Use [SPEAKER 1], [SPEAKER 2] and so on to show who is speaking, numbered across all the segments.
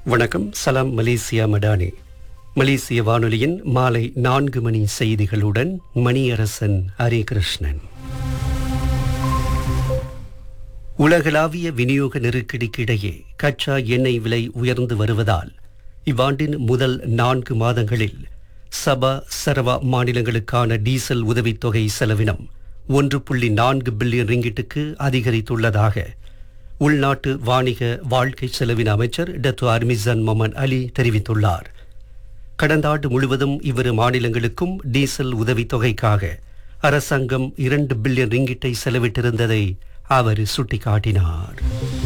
[SPEAKER 1] வணக்கம் சலாம் மலேசியா மடானி மலேசிய வானொலியின் மாலை நான்கு மணி செய்திகளுடன் மணியரசன் ஹரிகிருஷ்ணன் உலகளாவிய விநியோக நெருக்கடிக்கு இடையே கச்சா எண்ணெய் விலை உயர்ந்து வருவதால் இவ்வாண்டின் முதல் நான்கு மாதங்களில் சபா சரவா மாநிலங்களுக்கான டீசல் உதவித்தொகை செலவினம் ஒன்று புள்ளி நான்கு பில்லியன் ரிங்கிட்டுக்கு அதிகரித்துள்ளதாக உள்நாட்டு வாணிக வாழ்க்கை செலவின அமைச்சர் டத்து அர்மிசன் மொமன் அலி தெரிவித்துள்ளார் கடந்த ஆண்டு முழுவதும் இவ்விரு மாநிலங்களுக்கும் டீசல் உதவித்தொகைக்காக அரசாங்கம் இரண்டு பில்லியன் ரிங்கிட்டை செலவிட்டிருந்ததை அவர் சுட்டிக்காட்டினார்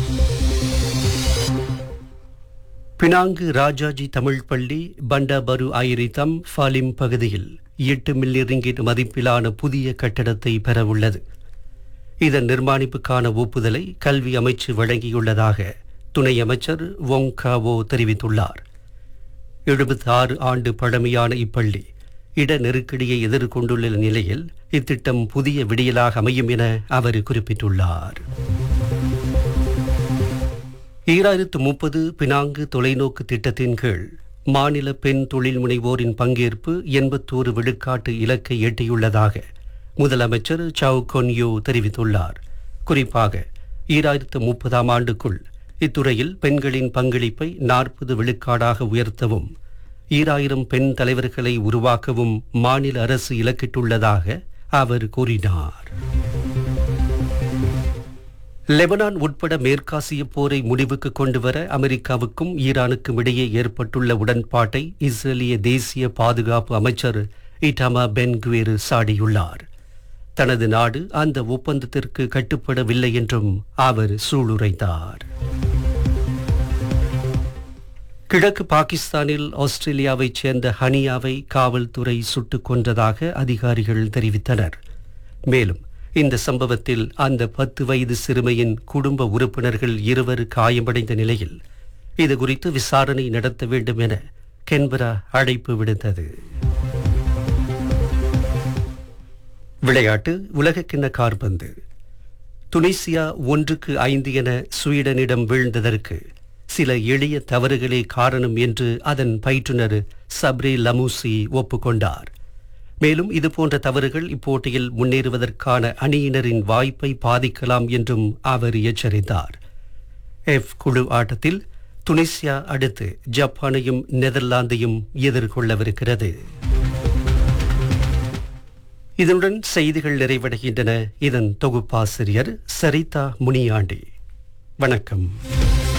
[SPEAKER 1] பினாங்கு ராஜாஜி தமிழ் பள்ளி பண்டாபரு ஆயிரித்தம் ஃபாலிம் பகுதியில் எட்டு மில்லியன் ரிங்கிட் மதிப்பிலான புதிய கட்டடத்தை பெறவுள்ளது இதன் நிர்மாணிப்புக்கான ஒப்புதலை கல்வி அமைச்சு வழங்கியுள்ளதாக துணை அமைச்சர் வொங் காவோ தெரிவித்துள்ளார் எழுபத்தி ஆறு ஆண்டு பழமையான இப்பள்ளி இட நெருக்கடியை எதிர்கொண்டுள்ள நிலையில் இத்திட்டம் புதிய விடியலாக அமையும் என அவர் குறிப்பிட்டுள்ளார் ஈராயிரத்து முப்பது பினாங்கு தொலைநோக்கு திட்டத்தின் கீழ் மாநில பெண் தொழில் முனைவோரின் பங்கேற்பு எண்பத்தோரு விழுக்காட்டு இலக்கை எட்டியுள்ளதாக முதலமைச்சர் சவ் கொன்யூ தெரிவித்துள்ளார் குறிப்பாக ஈராயிரத்து முப்பதாம் ஆண்டுக்குள் இத்துறையில் பெண்களின் பங்களிப்பை நாற்பது விழுக்காடாக உயர்த்தவும் ஈராயிரம் பெண் தலைவர்களை உருவாக்கவும் மாநில அரசு இலக்கிட்டுள்ளதாக அவர் கூறினார் லெபனான் உட்பட மேற்காசிய போரை முடிவுக்கு கொண்டுவர அமெரிக்காவுக்கும் ஈரானுக்கும் இடையே ஏற்பட்டுள்ள உடன்பாட்டை இஸ்ரேலிய தேசிய பாதுகாப்பு அமைச்சர் இட்டாமா பென்குவேரு சாடியுள்ளார் தனது நாடு அந்த ஒப்பந்தத்திற்கு கட்டுப்படவில்லை என்றும் அவர் சூளுரைத்தார் கிழக்கு பாகிஸ்தானில் ஆஸ்திரேலியாவைச் சேர்ந்த ஹனியாவை காவல்துறை சுட்டுக் கொன்றதாக அதிகாரிகள் தெரிவித்தனர் மேலும் இந்த சம்பவத்தில் அந்த பத்து வயது சிறுமியின் குடும்ப உறுப்பினர்கள் இருவர் காயமடைந்த நிலையில் இது குறித்து விசாரணை நடத்த வேண்டும் என கென்பரா அழைப்பு விடுத்தது விளையாட்டு உலகக்கிண்ண கார்பந்து துனிசியா ஒன்றுக்கு ஐந்து என ஸ்வீடனிடம் வீழ்ந்ததற்கு சில எளிய தவறுகளே காரணம் என்று அதன் பயிற்றுனர் சப்ரி லமூசி ஒப்புக்கொண்டார் மேலும் இதுபோன்ற தவறுகள் இப்போட்டியில் முன்னேறுவதற்கான அணியினரின் வாய்ப்பை பாதிக்கலாம் என்றும் அவர் எச்சரித்தார் எஃப் குழு ஆட்டத்தில் துனிசியா அடுத்து ஜப்பானையும் நெதர்லாந்தையும் எதிர்கொள்ளவிருக்கிறது இதனுடன் செய்திகள் நிறைவடைகின்றன இதன் தொகுப்பாசிரியர் சரிதா முனியாண்டி வணக்கம்